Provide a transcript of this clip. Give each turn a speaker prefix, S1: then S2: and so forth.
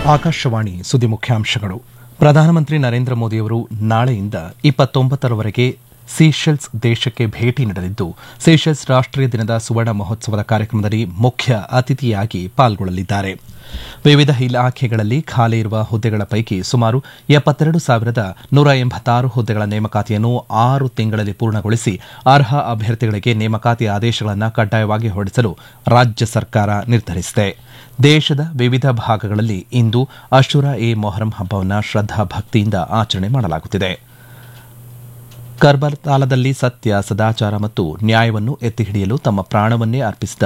S1: ಆಕಾಶವಾಣಿ ಸುದ್ದಿ ಮುಖ್ಯಾಂಶಗಳು ಪ್ರಧಾನಮಂತ್ರಿ ನರೇಂದ್ರ ಮೋದಿಯವರು ನಾಳೆಯಿಂದ ಇಪ್ಪತ್ತೊಂಬತ್ತರವರೆಗೆ ಸೀಶೆಲ್ಸ್ ದೇಶಕ್ಕೆ ಭೇಟಿ ನೀಡಲಿದ್ದು ಸೀಶೆಲ್ಸ್ ರಾಷ್ಟೀಯ ದಿನದ ಸುವರ್ಣ ಮಹೋತ್ಸವದ ಕಾರ್ಯಕ್ರಮದಲ್ಲಿ ಮುಖ್ಯ ಅತಿಥಿಯಾಗಿ ಪಾಲ್ಗೊಳ್ಳಲಿದ್ದಾರೆ ವಿವಿಧ ಇಲಾಖೆಗಳಲ್ಲಿ ಖಾಲಿ ಇರುವ ಹುದ್ದೆಗಳ ಪೈಕಿ ಸುಮಾರು ಎಪ್ಪತ್ತೆರಡು ಸಾವಿರದ ನೂರ ಎಂಬತ್ತಾರು ಹುದ್ದೆಗಳ ನೇಮಕಾತಿಯನ್ನು ಆರು ತಿಂಗಳಲ್ಲಿ ಪೂರ್ಣಗೊಳಿಸಿ ಅರ್ಹ ಅಭ್ಯರ್ಥಿಗಳಿಗೆ ನೇಮಕಾತಿ ಆದೇಶಗಳನ್ನು ಕಡ್ಡಾಯವಾಗಿ ಹೊರಡಿಸಲು ರಾಜ್ಯ ಸರ್ಕಾರ ನಿರ್ಧರಿಸಿದೆ ದೇಶದ ವಿವಿಧ ಭಾಗಗಳಲ್ಲಿ ಇಂದು ಅಶುರ ಎ ಮೊಹರಂ ಹಬ್ಬವನ್ನು ಶ್ರದ್ದಾ ಭಕ್ತಿಯಿಂದ ಆಚರಣೆ ಮಾಡಲಾಗುತ್ತಿದೆ ಕರ್ಬಲಾದಲ್ಲಿ ಸತ್ಯ ಸದಾಚಾರ ಮತ್ತು ನ್ಯಾಯವನ್ನು ಎತ್ತಿ ಹಿಡಿಯಲು ತಮ್ಮ ಪ್ರಾಣವನ್ನೇ ಅರ್ಪಿಸಿದ